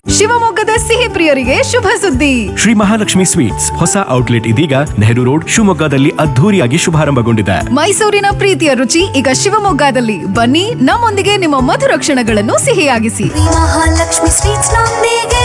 ಶಿವಮೊಗ್ಗದ ಸಿಹಿ ಪ್ರಿಯರಿಗೆ ಶುಭ ಸುದ್ದಿ ಶ್ರೀ ಮಹಾಲಕ್ಷ್ಮಿ ಸ್ವೀಟ್ಸ್ ಹೊಸ ಔಟ್ಲೆಟ್ ಇದೀಗ ನೆಹರು ರೋಡ್ ಶಿವಮೊಗ್ಗದಲ್ಲಿ ಅದ್ಧೂರಿಯಾಗಿ ಶುಭಾರಂಭಗೊಂಡಿದೆ ಮೈಸೂರಿನ ಪ್ರೀತಿಯ ರುಚಿ ಈಗ ಶಿವಮೊಗ್ಗದಲ್ಲಿ ಬನ್ನಿ ನಮ್ಮೊಂದಿಗೆ ನಿಮ್ಮ ಮಧುರ ಕ್ಷಣಗಳನ್ನು ಸಿಹಿಯಾಗಿಸಿ ಮಹಾಲಕ್ಷ್ಮಿ ಸ್ವೀಟ್ಸ್ ನೊಂದಿಗೆ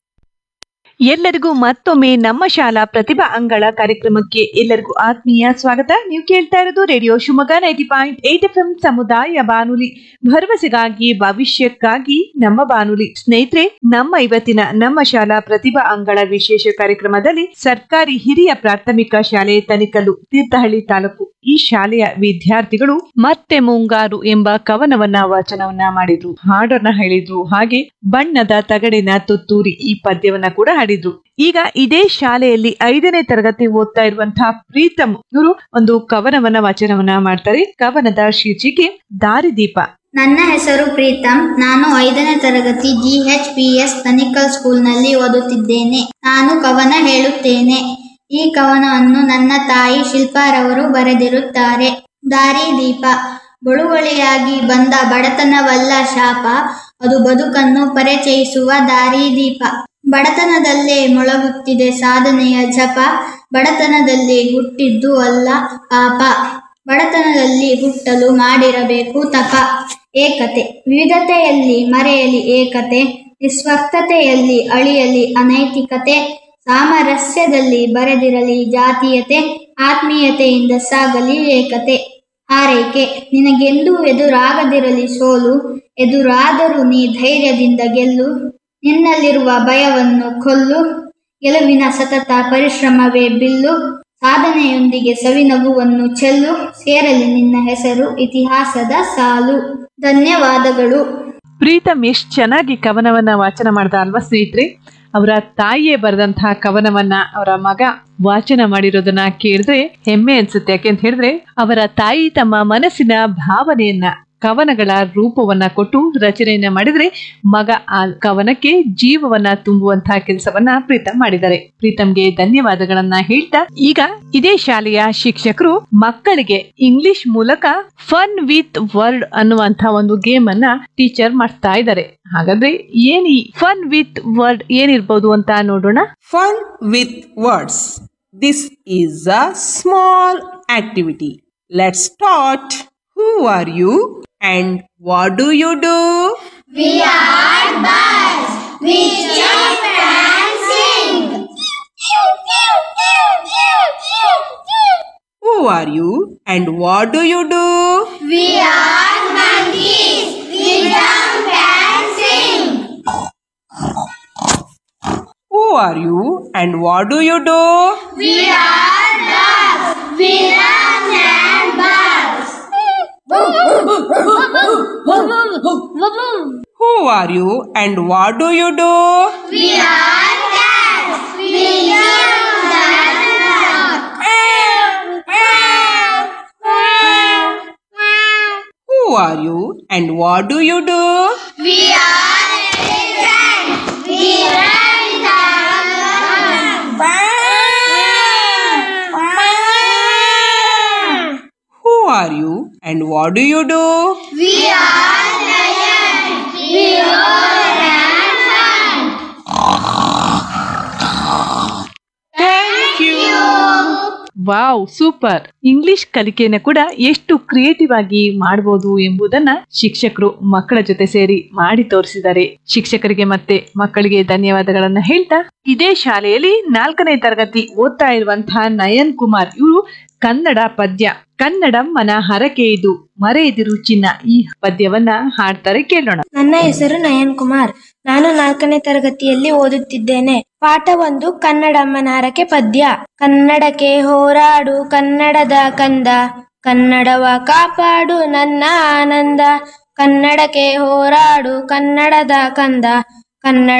ಎಲ್ಲರಿಗೂ ಮತ್ತೊಮ್ಮೆ ನಮ್ಮ ಶಾಲಾ ಪ್ರತಿಭಾ ಅಂಗಳ ಕಾರ್ಯಕ್ರಮಕ್ಕೆ ಎಲ್ಲರಿಗೂ ಆತ್ಮೀಯ ಸ್ವಾಗತ ನೀವು ಕೇಳ್ತಾ ಇರೋದು radio Shivamogga ninety point eight F M ಸಮುದಾಯ ಬಾನುಲಿ ಭರವಸೆಗಾಗಿ ಭವಿಷ್ಯಕ್ಕಾಗಿ ನಮ್ಮ ಬಾನುಲಿ ಸ್ನೇಹಿತರೆ ನಮ್ಮ ಇವತ್ತಿನ ನಮ್ಮ ಶಾಲಾ ಪ್ರತಿಭಾ ಅಂಗಳ ವಿಶೇಷ ಕಾರ್ಯಕ್ರಮದಲ್ಲಿ ಸರ್ಕಾರಿ ಹಿರಿಯ ಪ್ರಾಥಮಿಕ ಶಾಲೆ ತನಿಕಲ್ಲು ತೀರ್ಥಹಳ್ಳಿ ತಾಲೂಕು ಈ ಶಾಲೆಯ ವಿದ್ಯಾರ್ಥಿಗಳು ಮತ್ತೆ ಮುಂಗಾರು ಎಂಬ ಕವನವನ್ನ ವಾಚನವನ್ನ ಮಾಡಿದ್ರು ಹಾಡನ್ನ ಹೇಳಿದ್ರು ಹಾಗೆ ಬಣ್ಣದ ತಗಡಿನ ತುತ್ತೂರಿ ಈ ಪದ್ಯವನ್ನ ಕೂಡ ಹಾಡಿದ್ರು ಈಗ ಇದೇ ಶಾಲೆಯಲ್ಲಿ ಐದನೇ ತರಗತಿ ಓದ್ತಾ ಇರುವಂತಹ ಪ್ರೀತಮ್ ಇವರು ಒಂದು ಕವನವನ್ನ ವಾಚನವನ್ನ ಮಾಡ್ತಾರೆ ಕವನದ ಶೀರ್ಷಿಕೆ ದಾರಿದೀಪ ನನ್ನ ಹೆಸರು ಪ್ರೀತಮ್ ನಾನು ಐದನೇ ತರಗತಿ G H P S Tanikal ಸ್ಕೂಲ್ನಲ್ಲಿ ಓದುತ್ತಿದ್ದೇನೆ ನಾನು ಕವನ ಹೇಳುತ್ತೇನೆ ಈ ಕವನವನ್ನು ನನ್ನ ತಾಯಿ ಶಿಲ್ಪಾರವರು ಬರೆದಿರುತ್ತಾರೆ ದಾರಿ ದೀಪ ಬಳುವಳಿಯಾಗಿ ಬಂದ ಬಡತನವಲ್ಲ ಶಾಪ ಅದು ಬದುಕನ್ನು ಪರಿಚಯಿಸುವ ದಾರಿ ದೀಪ ಬಡತನದಲ್ಲೇ ಮೊಳಗುತ್ತಿದೆ ಸಾಧನೆಯ ಜಪ ಬಡತನದಲ್ಲಿ ಹುಟ್ಟಿದ್ದು ಅಲ್ಲ ಪಾಪ ಬಡತನದಲ್ಲಿ ಹುಟ್ಟಲು ಮಾಡಿರಬೇಕು ತಪ ಏಕತೆ ವಿವಿಧತೆಯಲ್ಲಿ ಮರೆಯಲಿ ಏಕತೆ ನಿಸ್ವಾರ್ಥತೆಯಲ್ಲಿ ಅಳಿಯಲಿ ಅನೈತಿಕತೆ ಸಾಮರಸ್ಯದಲ್ಲಿ ಬರೆದಿರಲಿ ಜಾತೀಯತೆ ಆತ್ಮೀಯತೆಯಿಂದ ಸಾಗಲಿ ಏಕತೆ ಹಾರೈಕೆ ನಿನಗೆಂದೂ ಎದುರಾಗದಿರಲಿ ಸೋಲು ಎದುರಾದರೂ ನೀ ಧೈರ್ಯದಿಂದ ಗೆಲ್ಲು ನಿನ್ನಲ್ಲಿರುವ ಭಯವನ್ನು ಕೊಲ್ಲು ಗೆಲುವಿನ ಸತತ ಪರಿಶ್ರಮವೇ ಬಿಲ್ಲು ಸಾಧನೆಯೊಂದಿಗೆ ಸವಿನಗುವನ್ನು ಚೆಲ್ಲು ಸೇರಲಿ ನಿನ್ನ ಹೆಸರು ಇತಿಹಾಸದ ಸಾಲು ಧನ್ಯವಾದಗಳು ಪ್ರೀತಮ್ ಎಷ್ಟ್ ಚೆನ್ನಾಗಿ ಕವನವನ್ನ ವಾಚನ ಮಾಡ್ದ ಅಲ್ವಾ ಸ್ನೇಹಿತರೆ ಅವರ ತಾಯಿಯೇ ಬರೆದಂತಹ ಕವನವನ್ನ ಅವರ ಮಗ ವಾಚನ ಮಾಡಿರೋದನ್ನ ಕೇಳಿದ್ರೆ ಹೆಮ್ಮೆ ಅನ್ಸುತ್ತೆ ಯಾಕೆಂತ ಹೇಳಿದ್ರೆ ಅವರ ತಾಯಿ ತಮ್ಮ ಮನಸ್ಸಿನ ಭಾವನೆಯನ್ನ ಕವನಗಳ ರೂಪವನ್ನ ಕೊಟ್ಟು ರಚನೆಯನ್ನ ಮಾಡಿದ್ರೆ ಮಗ ಆ ಕವನಕ್ಕೆ ಜೀವವನ್ನ ತುಂಬುವಂತಹ ಕೆಲಸವನ್ನ ಪ್ರೀತಮ್ ಮಾಡಿದ್ದಾರೆ ಪ್ರೀತಮ್ಗೆ ಧನ್ಯವಾದಗಳನ್ನ ಹೇಳ್ತಾ ಈಗ ಇದೇ ಶಾಲೆಯ ಶಿಕ್ಷಕರು ಮಕ್ಕಳಿಗೆ ಇಂಗ್ಲಿಷ್ ಮೂಲಕ ಫನ್ ವಿತ್ ವರ್ಡ್ ಅನ್ನುವಂತಹ ಒಂದು ಗೇಮ್ ಅನ್ನ ಟೀಚರ್ ಮಾಡ್ತಾ ಇದ್ದಾರೆ ಹಾಗಾದ್ರೆ ಏನ್ ಈ ಫನ್ ವಿತ್ ವರ್ಡ್ ಏನಿರ್ಬೋದು ಅಂತ ನೋಡೋಣ Fun with words. This is a small activity. Let's start. Who are you and what do you do? Who are you and what do you do? Who are you and what do you do? Who are you and what do you do? Who are you and what do you do? Who are you and what do you do? Thank you. Wow super English ಕಲಿಕೆಯನ್ನು ಕೂಡ ಎಷ್ಟು creative ಆಗಿ ಮಾಡಬಹುದು ಎಂಬುದನ್ನ ಶಿಕ್ಷಕರು ಮಕ್ಕಳ ಜೊತೆ ಸೇರಿ ಮಾಡಿ ತೋರಿಸಿದ್ದಾರೆ ಶಿಕ್ಷಕರಿಗೆ ಮತ್ತೆ ಮಕ್ಕಳಿಗೆ ಧನ್ಯವಾದಗಳನ್ನ ಹೇಳ್ತಾ ಇದೇ ಶಾಲೆಯಲ್ಲಿ ನಾಲ್ಕನೇ ತರಗತಿ ಓದ್ತಾ ಇರುವಂತಹ ನಯನ್ ಕುಮಾರ್ ಇವರು ಕನ್ನಡ ಪದ್ಯ ಕನ್ನಡಮ್ಮನ ಹರಕೆ ಇದು ಮರೆಯದಿರು ಚಿನ್ನ ಈ ಪದ್ಯವನ್ನ ಹಾಡ್ತಾರೆ ಕೇಳೋಣ ನನ್ನ ಹೆಸರು ನಯನ್ ಕುಮಾರ್ ನಾನು ನಾಲ್ಕನೇ ತರಗತಿಯಲ್ಲಿ ಓದುತ್ತಿದ್ದೇನೆ ಪಾಠ ಒಂದು ಕನ್ನಡಮ್ಮನ ಹರಕೆ ಪದ್ಯ ಕನ್ನಡಕ್ಕೆ ಹೋರಾಡು ಕನ್ನಡದ ಕಂದ ಕನ್ನಡವ ಕಾಪಾಡು ನನ್ನ ಆನಂದ ಕನ್ನಡಕ್ಕೆ ಹೋರಾಡು ಕನ್ನಡದ ಕಂದ ಕನ್ನಡ